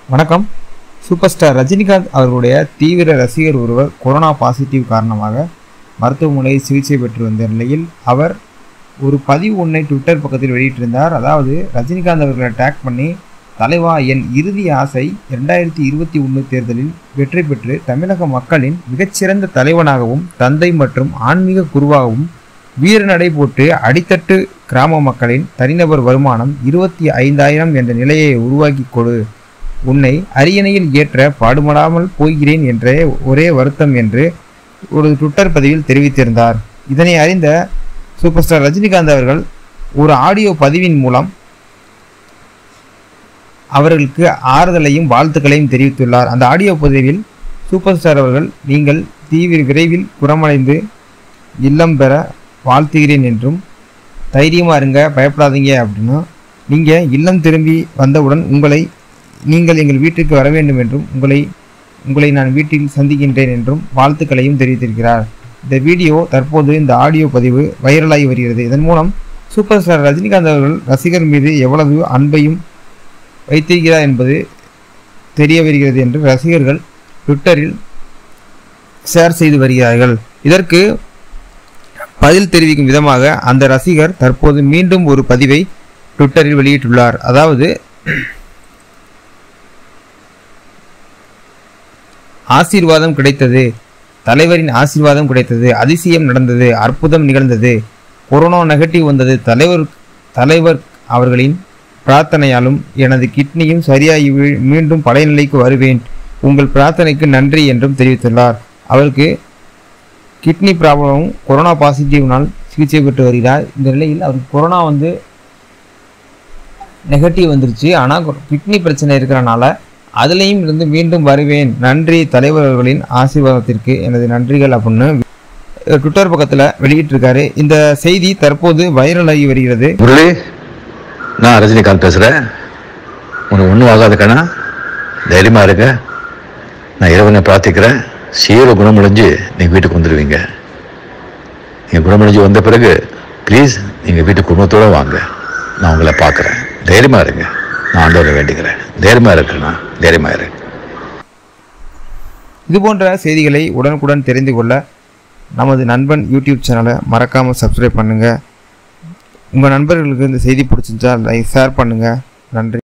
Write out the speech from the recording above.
வணக்கம் super star Rajinikanth அவர்களுடைய தீவிர ரசிகர் ஒருவர் கொரோனா பாசிட்டிவ் காரணமாக மருத்துவமனையில் சிகிச்சை பெற்று வந்த நிலையில் அவர் ஒரு பதிவு ஒன்றை ட்விட்டர் பக்கத்தில் வெளியிட்டிருந்தார் அதாவது ரஜினிகாந்த் அவர்களை டேக் பண்ணி தலைவா என் இறுதி ஆசை இரண்டாயிரத்தி இருபத்தி ஒன்று தேர்தலில் வெற்றி பெற்று தமிழக மக்களின் மிகச்சிறந்த தலைவனாகவும் தந்தை மற்றும் ஆன்மீக குருவாகவும் வீரநடை போட்டு அடித்தட்டு கிராம மக்களின் தனிநபர் வருமானம் இருபத்தி ஐந்தாயிரம் என்ற நிலையை உருவாக்கி கொடு உன்னை அரியணையில் ஏற்ற பாடுபடாமல் போகிறேன் என்ற ஒரே வருத்தம் என்று ஒரு ட்விட்டர் பதிவில் தெரிவித்திருந்தார் இதனை அறிந்த சூப்பர் ஸ்டார் ரஜினிகாந்த் அவர்கள் ஒரு ஆடியோ பதிவின் மூலம் அவர்களுக்கு ஆறுதலையும் வாழ்த்துக்களையும் தெரிவித்துள்ளார் அந்த ஆடியோ பதிவில் சூப்பர் ஸ்டார் அவர்கள் நீங்கள் தீவிர விரைவில் குணமடைந்து இல்லம் பெற வாழ்த்துகிறேன் என்றும் தைரியமாக இருங்க பயப்படாதீங்க அப்படின்னும் நீங்கள் இல்லம் திரும்பி வந்தவுடன் உங்களை நீங்கள் எங்கள் வீட்டிற்கு வர வேண்டும் என்றும் உங்களை உங்களை நான் வீட்டில் சந்திக்கின்றேன் என்றும் வாழ்த்துக்களையும் தெரிவித்திருக்கிறார் இந்த வீடியோ தற்போது இந்த ஆடியோ பதிவு வைரலாகி வருகிறது இதன் மூலம் சூப்பர் ஸ்டார் ரஜினிகாந்த் அவர்கள் ரசிகர் மீது எவ்வளவு அன்பையும் வைத்திருக்கிறார் என்பது தெரிய வருகிறது என்று ரசிகர்கள் ட்விட்டரில் ஷேர் செய்து வருகிறார்கள் இதற்கு பதில் தெரிவிக்கும் விதமாக அந்த ரசிகர் தற்போது மீண்டும் ஒரு பதிவை ட்விட்டரில் வெளியிட்டுள்ளார் அதாவது ஆசீர்வாதம் கிடைத்தது தலைவரின் ஆசீர்வாதம் கிடைத்தது அதிசயம் நடந்தது அற்புதம் நிகழ்ந்தது கொரோனா நெகட்டிவ் வந்தது தலைவர் தலைவர் அவர்களின் பிரார்த்தனையாலும் எனது கிட்னியும் சரியாகி வீ- மீண்டும் பழைய நிலைக்கு வருவேன் உங்கள் பிரார்த்தனைக்கு நன்றி என்றும் தெரிவித்துள்ளார் அவருக்கு கிட்னி ப்ராப்ளமும் கொரோனா பாசிட்டிவ்னால் சிகிச்சை பெற்று வருகிறார் இந்த நிலையில் அவருக்கு கொரோனா வந்து நெகட்டிவ் வந்துருச்சு ஆனால் கிட்னி பிரச்சனை இருக்கிறனால அதுலேயும் இருந்து மீண்டும் வருவேன் நன்றி தலைவர் அவர்களின் ஆசீர்வாதத்திற்கு எனது நன்றிகள் அப்படின்னு ட்விட்டர் பக்கத்தில் வெளியிட்டிருக்காரு இந்த செய்தி தற்போது வைரலாகி வருகிறது முரளி நான் ரஜினிகாந்த் பேசுகிறேன் உனக்கு ஒன்றும் ஆகாது கண்ணா தைரியமாக இருக்க நான் இறைவனை பிரார்த்திக்கிறேன் சீர குணமடைஞ்சு நீங்கள் வீட்டுக்கு வந்துடுவீங்க நீங்கள் குணமடைஞ்சு வந்த பிறகு ப்ளீஸ் நீங்கள் வீட்டு குடும்பத்தோடு வாங்க நான் உங்களை பார்க்குறேன் தைரியமாக இருங்க நான் ஆண்டவரை வேண்டிக்கிறேன் தைரியமாக இருக்கண்ணா தைரியமாக இரு இது போன்ற செய்திகளை உடனுக்குடன் தெரிந்து கொள்ள நமது நண்பன் யூடியூப் சேனலை மறக்காமல் சப்ஸ்கிரைப் பண்ணுங்கள் உங்கள் நண்பர்களுக்கு இந்த செய்தி பிடிச்சிருந்தா லைக் ஷேர் பண்ணுங்கள் நன்றி